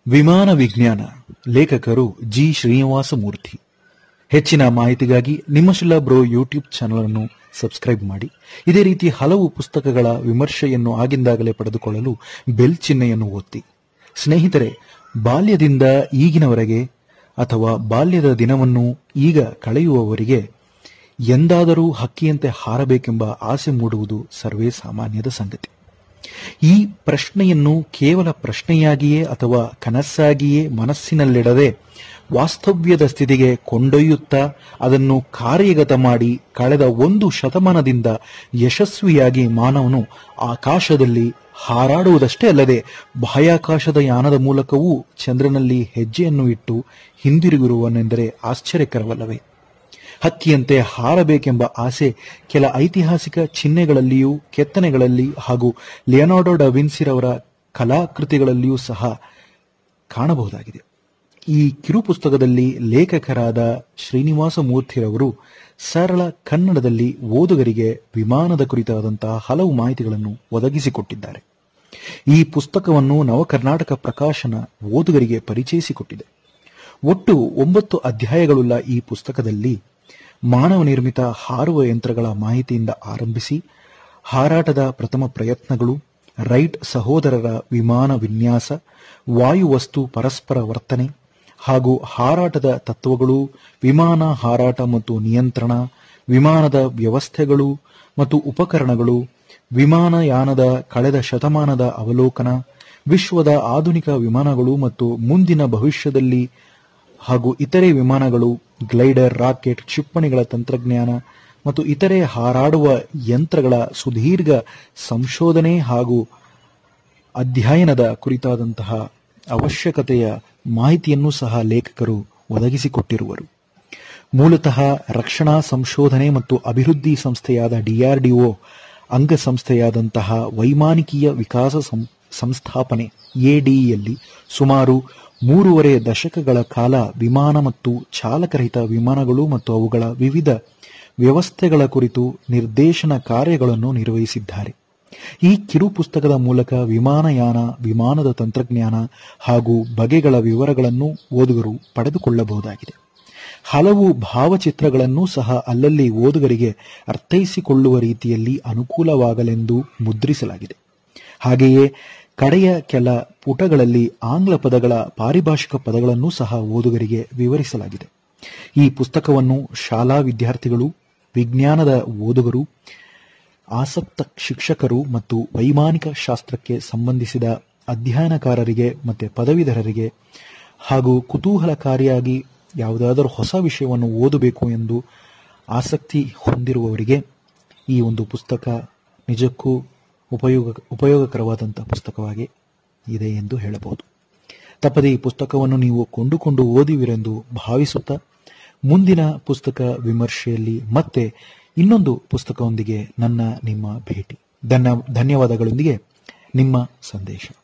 ವಿಮಾನ ವಿಜ್ಞಾನ ಲೇಖಕರು ಜಿ ಶ್ರೀನಿವಾಸ ಮೂರ್ತಿ ಹೆಚ್ಚಿನ ಮಾಹಿತಿಗಾಗಿ ನಿಮ್ಮ ಶಿಲ್ಲ ಬ್ರೋ ಯೂಟ್ಯೂಬ್ ಚಾನಲ್ ಅನ್ನು ಸಬ್ಸ್ಕ್ರೈಬ್ ಮಾಡಿ ಇದೇ ರೀತಿ ಹಲವು ಪುಸ್ತಕಗಳ ವಿಮರ್ಶೆಯನ್ನು ಆಗಿಂದಾಗಲೇ ಪಡೆದುಕೊಳ್ಳಲು ಬೆಲ್ ಚಿಹ್ನೆಯನ್ನು ಒತ್ತಿ ಸ್ನೇಹಿತರೆ ಬಾಲ್ಯದಿಂದ ಈಗಿನವರೆಗೆ ಅಥವಾ ಬಾಲ್ಯದ ದಿನವನ್ನು ಈಗ ಕಳೆಯುವವರಿಗೆ ಎಂದಾದರೂ ಹಕ್ಕಿಯಂತೆ ಹಾರಬೇಕೆಂಬ ಆಸೆ ಮೂಡುವುದು ಸರ್ವೇ ಸಾಮಾನ್ಯದ ಸಂಗತಿ ಈ ಪ್ರಶ್ನೆಯನ್ನು ಕೇವಲ ಪ್ರಶ್ನೆಯಾಗಿಯೇ ಅಥವಾ ಕನಸಾಗಿಯೇ ಮನಸ್ಸಿನಲ್ಲಿಡದೆ ವಾಸ್ತವ್ಯದ ಸ್ಥಿತಿಗೆ ಕೊಂಡೊಯ್ಯುತ್ತಾ ಅದನ್ನು ಕಾರ್ಯಗತ ಮಾಡಿ ಕಳೆದ ಒಂದು ಶತಮಾನದಿಂದ ಯಶಸ್ವಿಯಾಗಿ ಮಾನವನು ಆಕಾಶದಲ್ಲಿ ಹಾರಾಡುವುದಷ್ಟೇ ಅಲ್ಲದೆ ಬಾಹ್ಯಾಕಾಶದ ಯಾನದ ಮೂಲಕವೂ ಚಂದ್ರನಲ್ಲಿ ಹೆಜ್ಜೆಯನ್ನು ಇಟ್ಟು ಹಿಂದಿರುಗಿರುವನೆಂದರೆ ಆಶ್ಚರ್ಯಕರವಲ್ಲವೇ ಹಕ್ಕಿಯಂತೆ ಹಾರಬೇಕೆಂಬ ಆಸೆ ಕೆಲ ಐತಿಹಾಸಿಕ ಚಿಹ್ನೆಗಳಲ್ಲಿಯೂ ಕೆತ್ತನೆಗಳಲ್ಲಿ ಹಾಗೂ ಲಿಯನಾರ್ಡೋ ಡ ವಿನ್ಸಿರವರ ಕಲಾಕೃತಿಗಳಲ್ಲಿಯೂ ಸಹ ಕಾಣಬಹುದಾಗಿದೆ ಈ ಕಿರು ಪುಸ್ತಕದಲ್ಲಿ ಲೇಖಕರಾದ ಶ್ರೀನಿವಾಸ ಮೂರ್ತಿರವರು ಸರಳ ಕನ್ನಡದಲ್ಲಿ ಓದುಗರಿಗೆ ವಿಮಾನದ ಕುರಿತಾದಂತಹ ಹಲವು ಮಾಹಿತಿಗಳನ್ನು ಒದಗಿಸಿಕೊಟ್ಟಿದ್ದಾರೆ ಈ ಪುಸ್ತಕವನ್ನು ನವಕರ್ನಾಟಕ ಪ್ರಕಾಶನ ಓದುಗರಿಗೆ ಪರಿಚಯಿಸಿಕೊಟ್ಟಿದೆ ಒಟ್ಟು ಒಂಬತ್ತು ಅಧ್ಯಾಯಗಳುಳ್ಳ ಈ ಪುಸ್ತಕದಲ್ಲಿ ಮಾನವ ನಿರ್ಮಿತ ಹಾರುವ ಯಂತ್ರಗಳ ಮಾಹಿತಿಯಿಂದ ಆರಂಭಿಸಿ ಹಾರಾಟದ ಪ್ರಥಮ ಪ್ರಯತ್ನಗಳು ರೈಟ್ ಸಹೋದರರ ವಿಮಾನ ವಿನ್ಯಾಸ ವಾಯುವಸ್ತು ಪರಸ್ಪರ ವರ್ತನೆ ಹಾಗೂ ಹಾರಾಟದ ತತ್ವಗಳು ವಿಮಾನ ಹಾರಾಟ ಮತ್ತು ನಿಯಂತ್ರಣ ವಿಮಾನದ ವ್ಯವಸ್ಥೆಗಳು ಮತ್ತು ಉಪಕರಣಗಳು ವಿಮಾನಯಾನದ ಕಳೆದ ಶತಮಾನದ ಅವಲೋಕನ ವಿಶ್ವದ ಆಧುನಿಕ ವಿಮಾನಗಳು ಮತ್ತು ಮುಂದಿನ ಭವಿಷ್ಯದಲ್ಲಿ ಹಾಗೂ ಇತರೆ ವಿಮಾನಗಳು ಗ್ಲೈಡರ್ ರಾಕೆಟ್ ಕ್ಷಿಪಣಿಗಳ ತಂತ್ರಜ್ಞಾನ ಮತ್ತು ಇತರೆ ಹಾರಾಡುವ ಯಂತ್ರಗಳ ಸುದೀರ್ಘ ಸಂಶೋಧನೆ ಹಾಗೂ ಅಧ್ಯಯನದ ಕುರಿತಾದಂತಹ ಅವಶ್ಯಕತೆಯ ಮಾಹಿತಿಯನ್ನು ಸಹ ಲೇಖಕರು ಒದಗಿಸಿಕೊಟ್ಟಿರುವರು ಮೂಲತಃ ರಕ್ಷಣಾ ಸಂಶೋಧನೆ ಮತ್ತು ಅಭಿವೃದ್ಧಿ ಸಂಸ್ಥೆಯಾದ ಡಿಆರ್ಡಿಒ ಅಂಗಸಂಸ್ಥೆಯಾದಂತಹ ವೈಮಾನಿಕೀಯ ವಿಕಾಸ ಸಂ- ಸಂಸ್ಥಾಪನೆ ಎಡಿಯಲ್ಲಿ ಸುಮಾರು ಮೂರುವರೆ ದಶಕಗಳ ಕಾಲ ವಿಮಾನ ಮತ್ತು ಚಾಲಕರಹಿತ ವಿಮಾನಗಳು ಮತ್ತು ಅವುಗಳ ವಿವಿಧ ವ್ಯವಸ್ಥೆಗಳ ಕುರಿತು ನಿರ್ದೇಶನ ಕಾರ್ಯಗಳನ್ನು ನಿರ್ವಹಿಸಿದ್ದಾರೆ ಈ ಕಿರು ಪುಸ್ತಕದ ಮೂಲಕ ವಿಮಾನಯಾನ ವಿಮಾನದ ತಂತ್ರಜ್ಞಾನ ಹಾಗೂ ಬಗೆಗಳ ವಿವರಗಳನ್ನು ಓದುಗರು ಪಡೆದುಕೊಳ್ಳಬಹುದಾಗಿದೆ ಹಲವು ಭಾವಚಿತ್ರಗಳನ್ನು ಸಹ ಅಲ್ಲಲ್ಲಿ ಓದುಗರಿಗೆ ಅರ್ಥೈಸಿಕೊಳ್ಳುವ ರೀತಿಯಲ್ಲಿ ಅನುಕೂಲವಾಗಲೆಂದು ಮುದ್ರಿಸಲಾಗಿದೆ ಹಾಗೆಯೇ ಕಡೆಯ ಕೆಲ ಪುಟಗಳಲ್ಲಿ ಆಂಗ್ಲ ಪದಗಳ ಪಾರಿಭಾಷಿಕ ಪದಗಳನ್ನು ಸಹ ಓದುಗರಿಗೆ ವಿವರಿಸಲಾಗಿದೆ ಈ ಪುಸ್ತಕವನ್ನು ಶಾಲಾ ವಿದ್ಯಾರ್ಥಿಗಳು ವಿಜ್ಞಾನದ ಓದುಗರು ಆಸಕ್ತ ಶಿಕ್ಷಕರು ಮತ್ತು ವೈಮಾನಿಕ ಶಾಸ್ತ್ರಕ್ಕೆ ಸಂಬಂಧಿಸಿದ ಅಧ್ಯಯನಕಾರರಿಗೆ ಮತ್ತು ಪದವೀಧರರಿಗೆ ಹಾಗೂ ಕುತೂಹಲಕಾರಿಯಾಗಿ ಯಾವುದಾದರೂ ಹೊಸ ವಿಷಯವನ್ನು ಓದಬೇಕು ಎಂದು ಆಸಕ್ತಿ ಹೊಂದಿರುವವರಿಗೆ ಈ ಒಂದು ಪುಸ್ತಕ ನಿಜಕ್ಕೂ ಉಪಯೋಗ ಉಪಯೋಗಕರವಾದಂಥ ಪುಸ್ತಕವಾಗಿ ಇದೆ ಎಂದು ಹೇಳಬಹುದು ತಪ್ಪದೆ ಈ ಪುಸ್ತಕವನ್ನು ನೀವು ಕೊಂಡುಕೊಂಡು ಓದಿವಿರೆಂದು ಭಾವಿಸುತ್ತಾ ಮುಂದಿನ ಪುಸ್ತಕ ವಿಮರ್ಶೆಯಲ್ಲಿ ಮತ್ತೆ ಇನ್ನೊಂದು ಪುಸ್ತಕದೊಂದಿಗೆ ನನ್ನ ನಿಮ್ಮ ಭೇಟಿ ಧನ್ಯ ಧನ್ಯವಾದಗಳೊಂದಿಗೆ ನಿಮ್ಮ ಸಂದೇಶ